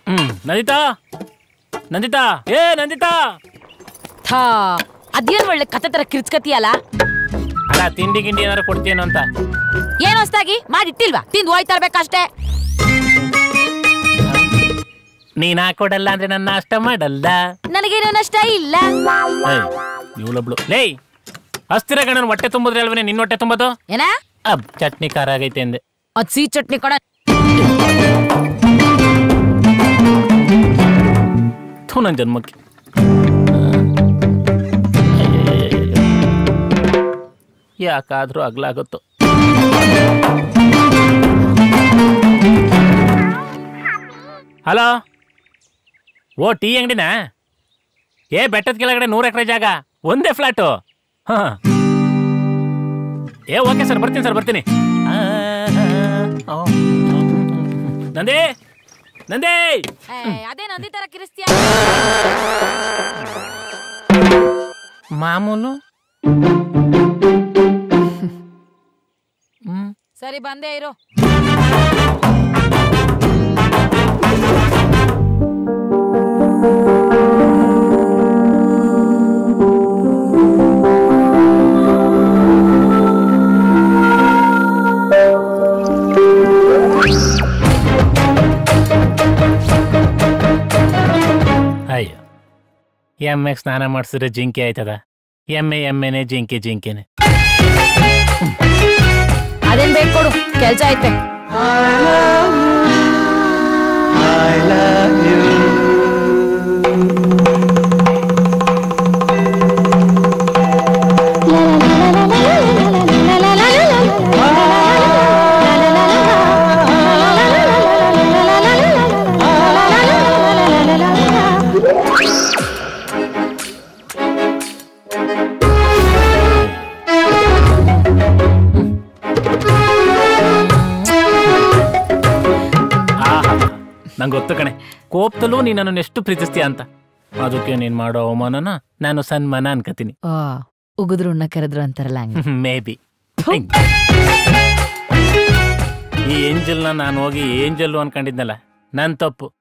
ಹ್ಮ್ ನಂದಿತಾ ನಂದಿತಾ ಏ ನಂದಿತಾ ಥಾ ಅದೇನ್ ಒಳ್ಳೆ ಕತೆ ತರ ಕಿರ್ಚ್ಕತಿಯಲ್ಲ ಅಲ್ಲ ತಿಂಡಿ ಗಿಂಡಿ ಏನಾರು ಕೊಡ್ತೀಯೇನೋ ಅಂತ ಏನ್ ಹೊಸ್ದಾಗಿ ಮಾಡಿಟ್ಟಿಲ್ವಾ ತಿಂದು ಹೋಯ್ತಾ ಇರ್ಬೇಕಷ್ಟೇ ನೀನ್ ಹಾಕೊಡಲ್ಲ ಅಂದ್ರೆ ನನ್ನ ಅಷ್ಟ ಮಾಡಲ್ಲ ನನಗೇನು ನಷ್ಟ ಇಲ್ಲ ಏಯ್ ಇವಳೊಬ್ಳು ಲೇ ಅಸ್ಥಿರ ಗಣನ ಹೊಟ್ಟೆ ತುಂಬಿದ್ರೆ ಅಲ್ವೇ ನಿನ್ನ ಹೊಟ್ಟೆ ತುಂಬೋದು ಏನ ಅಬ್ ಚಟ್ನಿ ಖಾರ ಆಗೈತೆ ಅಂದೆ ಅದ್ ಸಿಹಿ ಚಟ್ನಿ ಕೊಡ ಥೂ ನನ್ನ ಜನ್ಮಕ್ಕೆ ಯಾಕಾದ್ರೂ ಅಗ್ಲಾಗುತ್ತೋ ಹಲೋ ಓ ಟೀ ಅಂಗಡಿನಾ ಏ ಬೆಟ್ಟದ ಕೆಳಗಡೆ ನೂರು ಎಕರೆ ಜಾಗ ಒಂದೇ ಫ್ಲಾಟು ಹಾ ಏ ಓಕೆ ಸರ್ ಬರ್ತೀನಿ ಸರ್ ಬರ್ತೀನಿ ಆ, ಆ, ಆ, ನಂದೇ ನಂದೇ ಅದೇ ನಂದಿ ತರ ಕಿರಿಸ್ತೀಯ ಮಾಮೂಲು ಸರಿ ಬಂದೇ ಇರು ಅಯ್ಯೋ ಎಮ್ಮೆಗೆ ಸ್ನಾನ ಮಾಡಿಸಿದ್ರೆ ಜಿಂಕೆ ಆಯ್ತದ ಎಮ್ಮೆ ಎಮ್ಮೆನೆ ಜಿಂಕೆ ಜಿಂಕೆನೆ ಅದೇನ್ ಬೇಕು ಕೊಡು ಕೆಲ್ಸ ಐತೆ ಆಹಾ ನಂಗೆ ಗೊತ್ತು ಕಣೆ ಕೋಪದಲ್ಲೂ ನೀನು ನನ್ನನ್ನು ಎಷ್ಟು ಪ್ರೀತಿಸ್ತೀಯ ಅಂತ ಅದಕ್ಕೆ ನೀನು ಮಾಡೋ ಅವಮಾನನ ನಾನು ಸನ್ಮಾನ ಅನ್ಕತೀನಿ ಓ ಉಗಿದ್ರು ಉಣ್ಣ ಕರೆದ್ರು ಅಂತಾರಲ್ಲ ಹಂಗೆ ಮೇ ಬಿ ಈ ಏಂಜಲ್ನ ನಾನು ಹೋಗಿ ಏಂಜಲ್ಲು ಅನ್ಕೊಂಡಿದ್ನಲ್ಲ ನನ್ ತಪ್ಪು